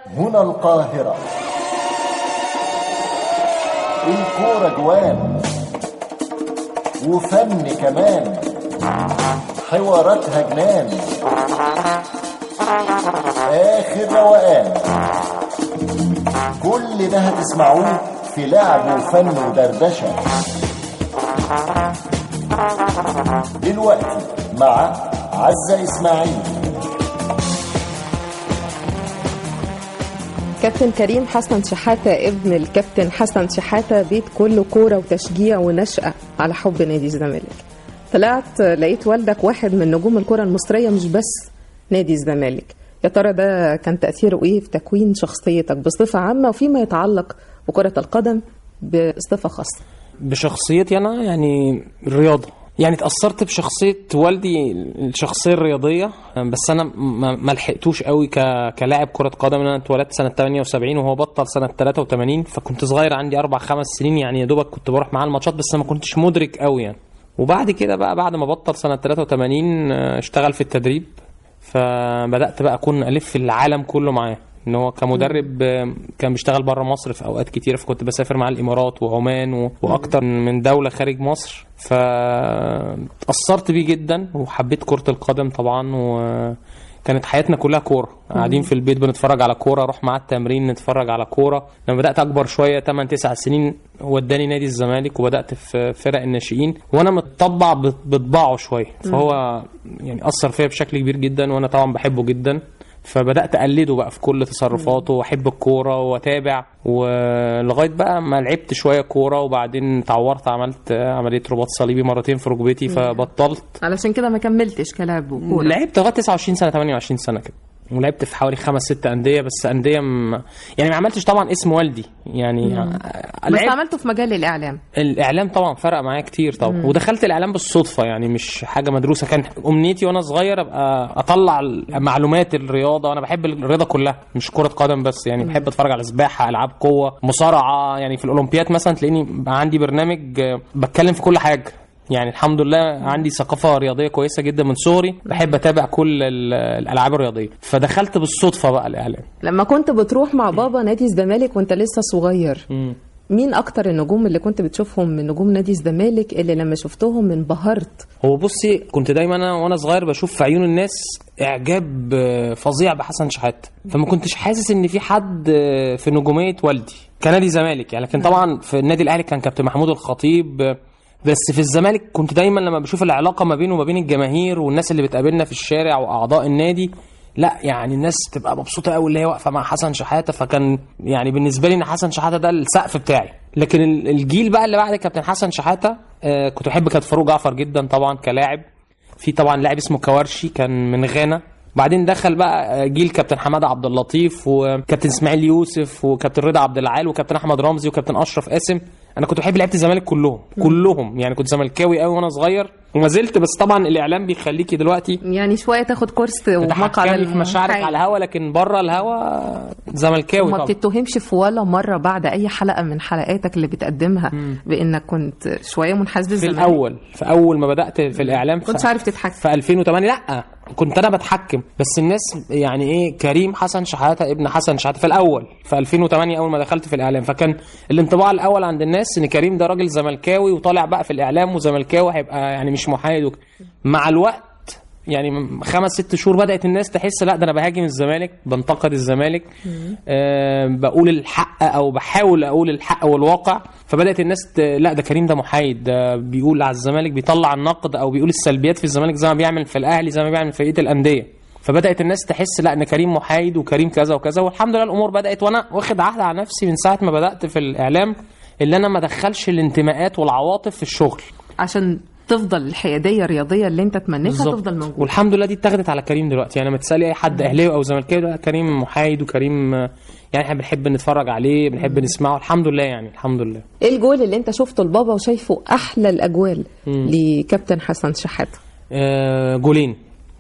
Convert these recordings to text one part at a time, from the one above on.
هنا القاهرة الكورة جوان وفن كمان حواراتها جنان آخر روقان كل ده هتسمعوه في لعب وفن ودردشة دلوقتي مع عزة إسماعيل كابتن كريم حسن شحاتة ابن الكابتن حسن شحاتة بيت كله كورة وتشجيع ونشأة على حب نادي الزمالك طلعت لقيت والدك واحد من نجوم الكرة المصرية مش بس نادي الزمالك يا ترى ده كان تأثيره ايه في تكوين شخصيتك بصفة عامة وفيما يتعلق بكرة القدم بصفة خاصة بشخصيتي انا يعني الرياضه يعني اتأثرت بشخصية والدي الشخصية الرياضية بس أنا ما ما لحقتوش قوي ك... كلاعب كرة قدم أنا اتولدت سنة 78 وهو بطل سنة 83 فكنت صغير عندي أربع خمس سنين يعني يا دوبك كنت بروح معاه الماتشات بس ما كنتش مدرك قوي يعني وبعد كده بقى بعد ما بطل سنة 83 آه، اشتغل في التدريب فبدأت بقى أكون ألف العالم كله معاه ان هو كمدرب آه، كان بيشتغل بره مصر في اوقات كتيره فكنت بسافر مع الامارات وعمان و... واكتر من دوله خارج مصر فتاثرت بيه جدا وحبيت كره القدم طبعا وكانت حياتنا كلها كوره قاعدين في البيت بنتفرج على كوره اروح معاه التمرين نتفرج على كوره لما بدات اكبر شويه 8 9 سنين وداني نادي الزمالك وبدات في فرق الناشئين وانا متطبع بط- بطباعه شويه فهو يعني اثر فيا بشكل كبير جدا وانا طبعا بحبه جدا فبدات اقلده بقى في كل تصرفاته واحب الكوره واتابع ولغايه بقى ما لعبت شويه كوره وبعدين اتعورت عملت عمليه رباط صليبي مرتين في ركبتي فبطلت علشان كده ما كملتش كلاعب كورة لعبت لغايه 29 سنه 28 سنه كده ولعبت في حوالي خمس ست انديه بس انديه م... يعني ما عملتش طبعا اسم والدي يعني بس لعبت عملته في مجال الإعلام الاعلام طبعا فرق معايا كتير طبعا ودخلت الاعلام بالصدفه يعني مش حاجه مدروسه كان امنيتي وانا صغير ابقى اطلع معلومات الرياضه وانا بحب الرياضه كلها مش كره قدم بس يعني بحب اتفرج على سباحه العاب قوه مصارعه يعني في الاولمبياد مثلا تلاقيني بقى عندي برنامج آه، بتكلم في كل حاجه يعني الحمد لله عندي ثقافه رياضيه كويسه جدا من صغري بحب اتابع كل ال- الالعاب الرياضيه فدخلت بالصدفه بقى الاعلام لما كنت بتروح مع بابا نادي الزمالك وانت لسه صغير مين اكتر النجوم اللي كنت بتشوفهم من نجوم نادي الزمالك اللي لما شفتهم انبهرت هو بصي كنت دايما انا وانا صغير بشوف في عيون الناس اعجاب آه، فظيع بحسن شحاته فما كنتش حاسس ان في حد آه، في نجوميه والدي كنادي زمالك يعني لكن طبعا في النادي الاهلي كان كابتن محمود الخطيب آه، بس في الزمالك كنت دايما لما بشوف العلاقه ما بينه وما بين الجماهير والناس اللي بتقابلنا في الشارع واعضاء النادي لا يعني الناس تبقى مبسوطه قوي اللي هي واقفه مع حسن شحاته فكان يعني بالنسبه لي ان حسن شحاته ده السقف بتاعي لكن ال- الجيل بقى اللي بعد كابتن حسن شحاته آه، كنت بحب كابتن فاروق جعفر جدا طبعا كلاعب في طبعا لاعب اسمه كوارشي كان من غانا بعدين دخل بقى جيل كابتن حماده عبد اللطيف وكابتن اسماعيل يوسف وكابتن رضا عبد العال وكابتن احمد رمزي وكابتن اشرف قاسم انا كنت بحب لعيبه الزمالك كلهم كلهم يعني كنت زملكاوي قوي وانا صغير وما زلت بس طبعا الاعلام بيخليكي دلوقتي يعني شويه تاخد كورس ومقعد تحكمي في مشاعرك المحايد. على الهوا لكن بره الهوا زملكاوي وما طبعا بتتهمش في ولا مره بعد اي حلقه من حلقاتك اللي بتقدمها بانك كنت شويه منحاز في للزمالك الاول في اول ما بدات في الاعلام كنتش في- عارف تتحكم في 2008 لا كنت انا بتحكم بس الناس يعني ايه كريم حسن شحاته ابن حسن شحاته في الاول في 2008 اول ما دخلت في الاعلام فكان الانطباع الاول عند الناس ان كريم ده راجل زملكاوي وطالع بقى في الاعلام وزملكاوي هيبقى يعني مش محايد وك... مع الوقت يعني من خمس ست شهور بدات الناس تحس لا ده انا بهاجم الزمالك بنتقد الزمالك آه بقول الحق او بحاول اقول الحق والواقع فبدات الناس ت... لا ده كريم ده محايد ده بيقول على الزمالك بيطلع النقد او بيقول السلبيات في الزمالك زي ما بيعمل في الاهلي زي ما بيعمل في بقيه الانديه فبدات الناس تحس لا ان كريم محايد وكريم كذا وكذا والحمد لله الامور بدات وانا واخد عهد على نفسي من ساعه ما بدات في الاعلام اللي انا ما ادخلش الانتماءات والعواطف في الشغل عشان تفضل الحياديه الرياضيه اللي انت تمنيتها تفضل موجوده والحمد لله دي اتاخدت على كريم دلوقتي يعني لما تسالي اي حد اهلاوي او زملكاوي لا كريم محايد وكريم آه، يعني احنا بنحب نتفرج عليه بنحب نسمعه الحمد لله يعني الحمد لله ايه الجول اللي انت شفته لبابا وشايفه احلى الاجوال لكابتن حسن شحاته آه، جولين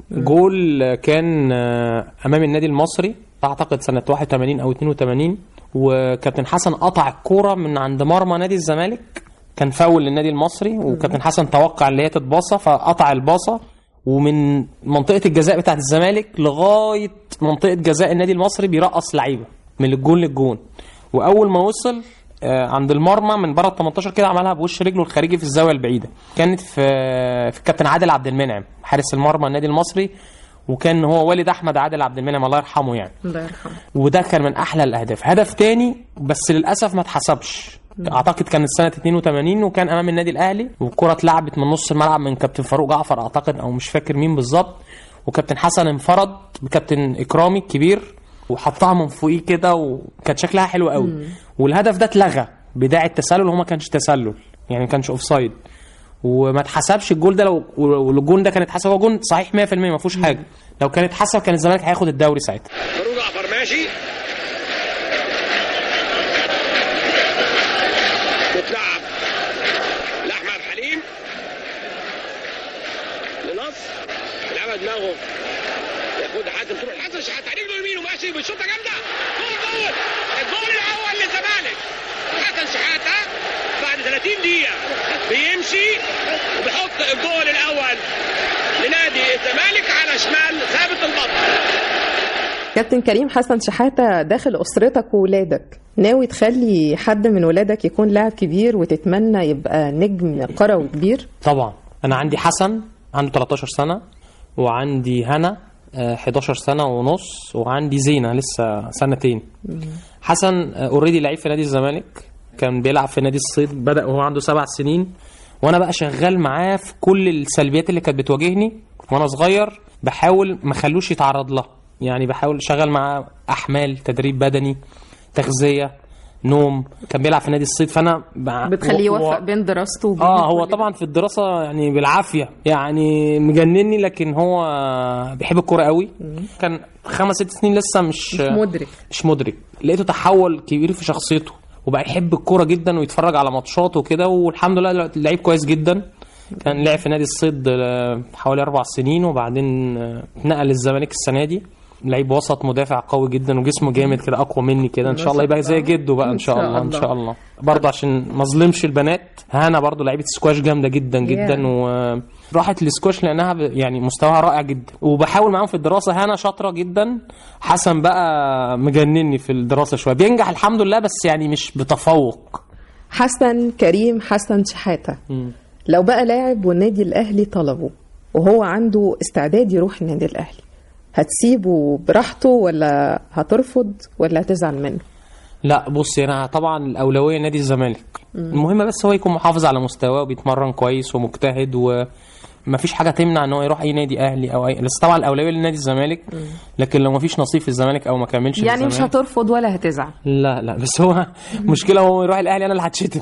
جول كان آه، امام النادي المصري اعتقد سنه 81 او 82 وكابتن حسن قطع الكوره من عند مرمى نادي الزمالك كان فاول للنادي المصري وكابتن حسن توقع اللي هي تتباصى فقطع الباصه ومن منطقه الجزاء بتاعه الزمالك لغايه منطقه جزاء النادي المصري بيرقص لعيبه من الجون للجون واول ما وصل آه، عند المرمى من بره ال 18 كده عملها بوش رجله الخارجي في الزاويه البعيده كانت في في الكابتن عادل عبد المنعم حارس المرمى النادي المصري وكان هو والد احمد عادل عبد المنعم الله يرحمه يعني الله يرحمه وده كان من احلى الاهداف هدف تاني بس للاسف ما اتحسبش اعتقد كانت سنه 82 وكان امام النادي الاهلي والكره اتلعبت من نص الملعب من كابتن فاروق جعفر اعتقد او مش فاكر مين بالظبط وكابتن حسن انفرد بكابتن اكرامي الكبير وحطها من فوقيه كده وكانت شكلها حلو قوي والهدف ده اتلغى بداعي التسلل وهو ما كانش تسلل يعني ما كانش اوفسايد وما اتحسبش الجول ده لو والجون ده كان اتحسب هو جون صحيح 100% ما فيهوش حاجه لو كان اتحسب كان الزمالك هياخد الدوري ساعتها فاروق جعفر ماشي تتلعب لاحمد حليم لنصر لعبها دماغه ياخد حازم تروح لحسن شحات على رجله يمين وماشي بالشوطه جامده جول جول الجول الاول للزمالك حسن شحاته بعد 30 دقيقه بيمشي وبيحط الجول الاول لنادي الزمالك على شمال ثابت البطل كابتن كريم حسن شحاتة داخل أسرتك وولادك ناوي تخلي حد من ولادك يكون لاعب كبير وتتمنى يبقى نجم قروي كبير طبعا انا عندي حسن عنده 13 سنه وعندي هنا آه، 11 سنه ونص وعندي زينه لسه سنتين حسن اوريدي لعيب في نادي الزمالك كان بيلعب في نادي الصيد بدا وهو عنده سبع سنين وانا بقى شغال معاه في كل السلبيات اللي كانت بتواجهني وانا صغير بحاول ما خلوش يتعرض لها يعني بحاول شغال معاه احمال تدريب بدني تغذيه نوم كان بيلعب في نادي الصيد فانا ب- بتخليه و- و- يوفق بين دراسته وبين اه هو كل- طبعا في الدراسه يعني بالعافيه يعني مجنني لكن هو بيحب الكوره قوي كان خمس ست سنين لسه مش مش مدرك مش مدرك لقيته تحول كبير في شخصيته وبقى يحب الكوره جدا ويتفرج على ماتشات وكده والحمد لله دلوقتي لعيب كويس جدا كان لعب في نادي الصيد آه، حوالي اربع سنين وبعدين آه، اتنقل للزمالك السنه دي لعيب وسط مدافع قوي جدا وجسمه جامد كده اقوى مني كده ان شاء الله يبقى زي جده بقى ان شاء الله ان شاء الله برضه عشان ما اظلمش البنات هانا برضه لعيبه سكواش جامده جدا جدا Yeah. وراحت للسكواش لانها ب- يعني مستواها رائع جدا وبحاول معاهم في الدراسه هانا شاطره جدا حسن بقى مجنني في الدراسه شويه بينجح الحمد لله بس يعني مش بتفوق حسن كريم حسن شحاتة لو بقى لاعب والنادي الأهلي طلبه وهو عنده استعداد يروح النادي الأهلي هتسيبه براحته ولا هترفض ولا هتزعل منه لا بصي انا طبعا الاولويه نادي الزمالك المهم بس هو يكون محافظ على مستواه وبيتمرن كويس ومجتهد وما فيش حاجه تمنع ان هو يروح اي نادي اهلي او اي بس طبعا الاولويه لنادي الزمالك لكن لو ما فيش نصيب في الزمالك او ما كملش في يعني مش الزمالك هترفض ولا هتزعل لا لا بس هو مشكله هو يروح الاهلي انا اللي هتشتم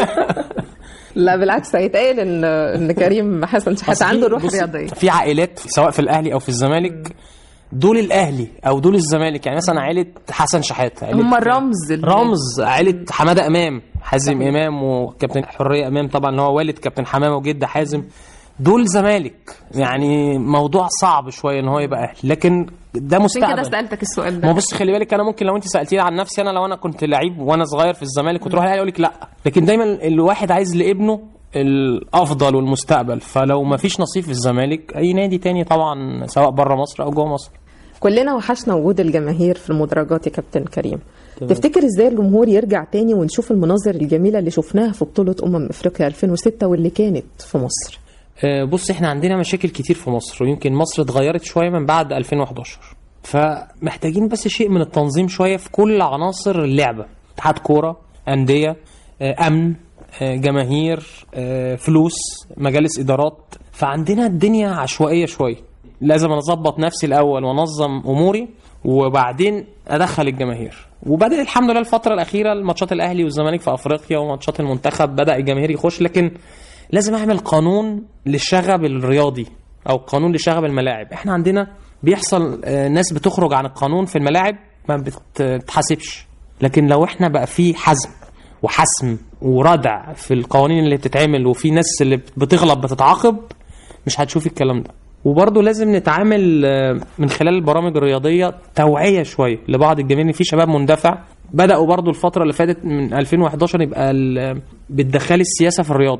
لا بالعكس هيتقال ان ان كريم حسن شحاتة أصل في- عنده روح بصي، رياضيه في عائلات سواء في الاهلي او في الزمالك دول الاهلي او دول الزمالك يعني مثلا عائله حسن شحاته عائلة هم الرمز ال- رمز عائله حماده امام حازم امام وكابتن حريه امام طبعا اللي هو والد كابتن حمامه وجد حازم دول زمالك يعني موضوع صعب شويه ان هو يبقى اهلي لكن ده عشان كده مستقبل سالتك السؤال ما هو ده بص خلي بالك انا ممكن لو انت سالتيني عن نفسي انا لو انا كنت لعيب وانا صغير في الزمالك وتروح الاهلي اقول لك لا لكن دايما الواحد عايز لابنه الافضل والمستقبل فلو ما فيش نصيب في الزمالك اي نادي تاني طبعا سواء بره مصر او جوه مصر كلنا وحشنا وجود الجماهير في المدرجات يا كابتن كريم تفتكر ازاي الجمهور يرجع تاني ونشوف المناظر الجميله اللي شفناها في بطوله امم افريقيا 2006 واللي كانت في مصر آه، بص احنا عندنا مشاكل كتير في مصر ويمكن مصر اتغيرت شويه من بعد 2011 فمحتاجين بس شيء من التنظيم شويه في كل عناصر اللعبه اتحاد كوره انديه آه، امن آه، جماهير آه، فلوس مجالس ادارات فعندنا الدنيا عشوائيه شويه لازم أنا اظبط نفسي الاول وانظم اموري وبعدين ادخل الجماهير وبدا الحمد لله الفتره الاخيره الماتشات الاهلي والزمالك في افريقيا وماتشات المنتخب بدا الجماهير يخش لكن لازم اعمل قانون للشغب الرياضي او قانون لشغب الملاعب احنا عندنا بيحصل آه، ناس بتخرج عن القانون في الملاعب ما بتتحاسبش لكن لو احنا بقى في حزم وحسم وردع في القوانين اللي بتتعمل وفي ناس اللي بتغلط بتتعاقب مش هتشوف الكلام ده وبرضه لازم نتعامل آه، من خلال البرامج الرياضيه توعيه شويه لبعض الجماهير إن في شباب مندفع بداوا برضه الفتره اللي فاتت من 2011 يبقى ال- بتدخلي السياسه في الرياضه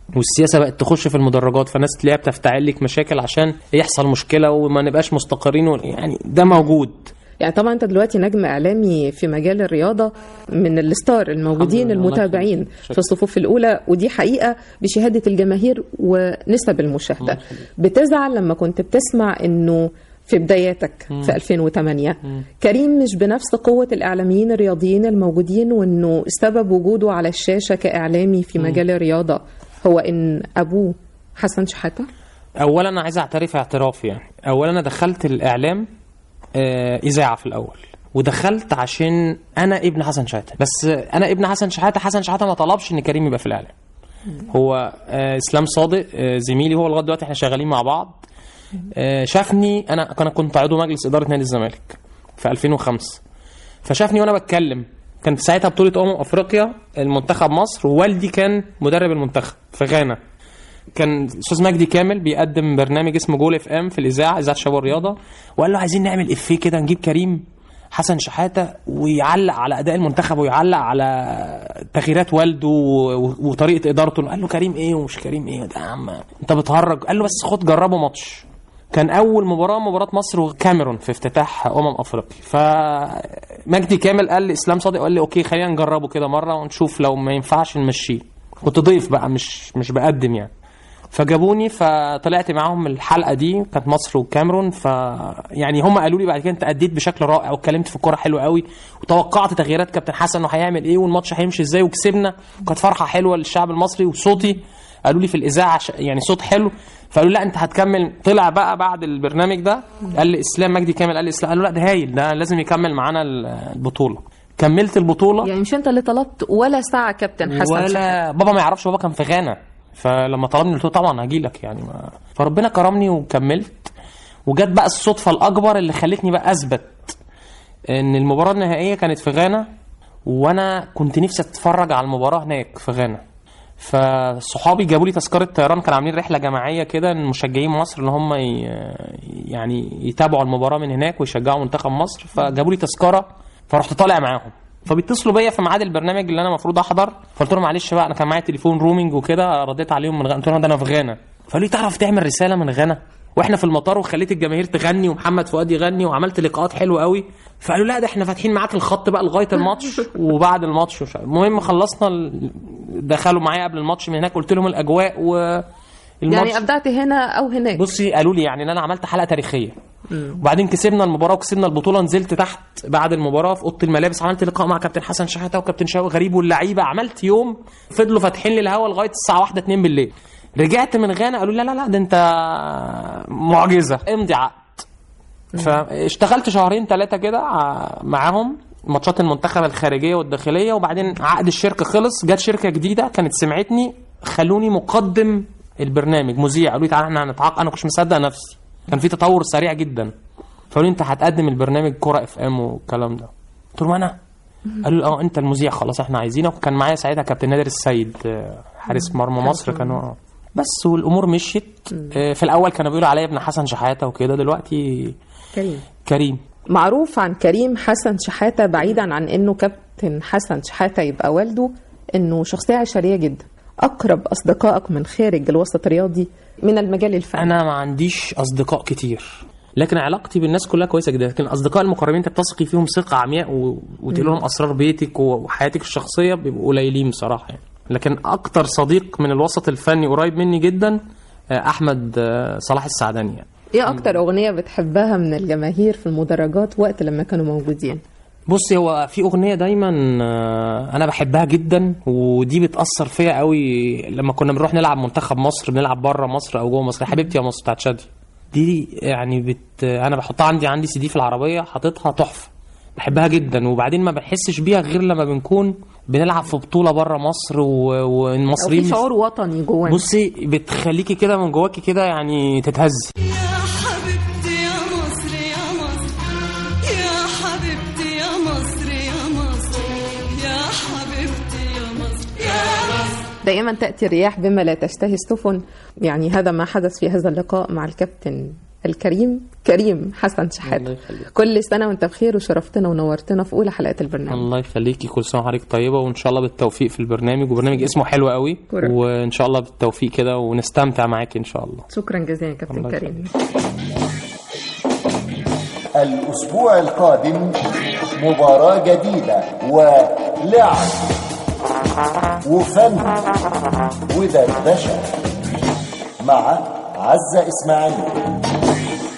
والسياسه بقت تخش في المدرجات فالناس تلاقيها بتفتعل لك مشاكل عشان يحصل مشكله وما نبقاش مستقرين و- يعني ده موجود يعني طبعا انت دلوقتي نجم اعلامي في مجال الرياضه من الستار الموجودين الحمد لله، الله المتابعين يخليك. في الصفوف الاولى ودي حقيقه بشهاده الجماهير ونسب المشاهده بتزعل لما كنت بتسمع انه في بداياتك في 2008 كريم مش بنفس قوة الإعلاميين الرياضيين الموجودين وإنه سبب وجوده على الشاشة كإعلامي في مجال الرياضة هو إن أبوه حسن شحاتة اولا انا عايز اعترف اعتراف يعني اولا انا دخلت الاعلام آه، اذاعه في الاول ودخلت عشان انا ابن حسن شحاته بس انا ابن حسن شحاته حسن شحاته ما طلبش ان كريم يبقى في الاعلام هو آه، اسلام صادق آه، زميلي هو لغايه دلوقتي احنا شغالين مع بعض آه، شافني انا انا كنت عضو مجلس اداره نادي الزمالك في 2005 فشافني وانا بتكلم كان في ساعتها بطوله امم افريقيا المنتخب مصر ووالدي كان مدرب المنتخب في غانا كان استاذ مجدي كامل بيقدم برنامج اسمه جول اف ام في الاذاعه اذاعه شباب الرياضه وقال له عايزين نعمل افيه كده نجيب كريم حسن شحاته ويعلق على اداء المنتخب ويعلق على تغييرات والده و- وطريقه ادارته قال له كريم ايه ومش كريم ايه ده يا عم انت بتهرج قال له بس خد جربه ماتش كان اول مباراه مباراه مصر وكاميرون في افتتاح امم افريقيا فمجدي كامل قال لاسلام صادق قال لي اوكي خلينا نجربه كده مره ونشوف لو ما ينفعش نمشيه كنت ضيف بقى مش مش بقدم يعني فجابوني فطلعت معاهم الحلقه دي كانت مصر والكاميرون ف يعني هم قالوا لي بعد كده انت اديت بشكل رائع واتكلمت في الكوره حلو قوي وتوقعت تغييرات كابتن حسن انه هيعمل ايه والماتش هيمشي ازاي وكسبنا وكانت فرحه حلوه للشعب المصري وصوتي قالوا لي في الاذاعه ش- يعني صوت حلو فقالوا لي لا انت هتكمل طلع بقى بعد البرنامج ده قال لي اسلام مجدي كامل قال لي اسلام قالوا لا ده هايل ده لازم يكمل معانا ال- البطوله كملت البطوله يعني مش أنت اللي طلبت ولا ساعة كابتن حسن شحاتة ولا بابا ما يعرفش بابا كان في غانا فلما طلبني قلت له طبعا هجي لك يعني ما... فربنا كرمني وكملت وجت بقى الصدفه الاكبر اللي خلتني بقى اثبت ان المباراه النهائيه كانت في غانا وانا كنت نفسي اتفرج على المباراه هناك في غانا فصحابي جابوا لي تذكره طيران كانوا عاملين رحله جماعيه كده لمشجعين مصر ان هم ي... يعني يتابعوا المباراه من هناك ويشجعوا منتخب مصر فجابوا لي تذكره فرحت طالع معاهم فبيتصلوا بيا في ميعاد البرنامج اللي انا المفروض احضر فقلت لهم معلش بقى انا كان معايا تليفون رومينج وكده رديت عليهم من غانا قلت لهم ده انا في غانا فقالوا لي تعرف تعمل رساله من غانا واحنا في المطار وخليت الجماهير تغني ومحمد فؤاد يغني وعملت لقاءات حلوه قوي فقالوا لا ده احنا فاتحين معاك الخط بقى لغايه الماتش وبعد الماتش وش... المهم خلصنا ال... دخلوا معايا قبل الماتش من هناك قلت لهم الاجواء و الماتش يعني أبدعت هنا أو هناك بصي قالوا لي يعني ان انا عملت حلقه تاريخيه وبعدين كسبنا المباراه وكسبنا البطوله نزلت تحت بعد المباراه في اوضه الملابس عملت لقاء مع كابتن حسن شحاته وكابتن شوقي غريب واللعيبه عملت يوم فضلوا فاتحين لي الهوا لغايه الساعه 1 2 بالليل رجعت من غانا قالوا لي لا لا لا ده انت معجزه امضي عقد فاشتغلت شهرين ثلاثه كده ع- معاهم ماتشات المنتخب الخارجيه والداخليه وبعدين عقد الشركه خلص جت شركه جديده كانت سمعتني خلوني مقدم البرنامج مذيع قالوا لي تعالى احنا هنتعاقد انا كنتش مصدق نفسي كان في تطور سريع جدا فقالوا لي انت هتقدم البرنامج كوره اف ام والكلام ده قلت لهم انا قالوا لي اه انت المذيع خلاص احنا عايزينك وكان معايا ساعتها كابتن نادر السيد آه، حارس مرمى مصر كانوا آه. بس والامور مشيت آه، في الاول كانوا بيقولوا عليا ابن حسن شحاته وكده دلوقتي كريم كريم معروف عن كريم حسن شحاتة بعيدا عن انه كابتن حسن شحاتة يبقى والده انه شخصية عشرية جدا اقرب اصدقائك من خارج الوسط الرياضي من المجال الفني انا ما عنديش اصدقاء كتير لكن علاقتي بالناس كلها كويسه جدا لكن الاصدقاء المقربين انت بتثقي فيهم ثقه عمياء و... وتقول لهم اسرار بيتك وحياتك الشخصيه بيبقوا قليلين بصراحه يعني لكن اكتر صديق من الوسط الفني قريب مني جدا آه، احمد آه، صلاح السعداني يعني. ايه اكتر اغنية بتحبها من الجماهير في المدرجات وقت لما كانوا موجودين بصي هو في اغنيه دايما آه، انا بحبها جدا ودي بتاثر فيا قوي لما كنا بنروح نلعب منتخب مصر بنلعب بره مصر او جوه مصر يا حبيبتي يا مصر بتاعت شادي دي يعني بت انا بحطها عندي عندي سي دي في العربيه حاططها تحفه بحبها جدا وبعدين ما بحسش بيها غير لما بنكون بنلعب في بطوله بره مصر و- او والمصريين في شعور وطني جوانا بصي بتخليكي كده من جواكي كده يعني تتهزي يا حبيبتي يا مصر يا مصر يا حبيبتي يا مصر يا مصر يا حبيبتي يا مصر يا مصر دائما تأتي الرياح بما لا تشتهي السفن يعني هذا ما حدث في هذا اللقاء مع الكابتن الكريم كريم حسن الله شحاته يخليك. كل سنه وانت بخير وشرفتنا ونورتنا في اولى حلقات البرنامج الله يخليكي كل سنه وحضرتك طيبه وان شاء الله بالتوفيق في البرنامج وبرنامج اسمه حلو قوي كورة. وان شاء الله بالتوفيق كده ونستمتع معاكي ان شاء الله شكرا جزيلا يا كابتن الله كريم الأسبوع القادم مباراة جديدة ولعب وفن ودردشة مع عزة إسماعيل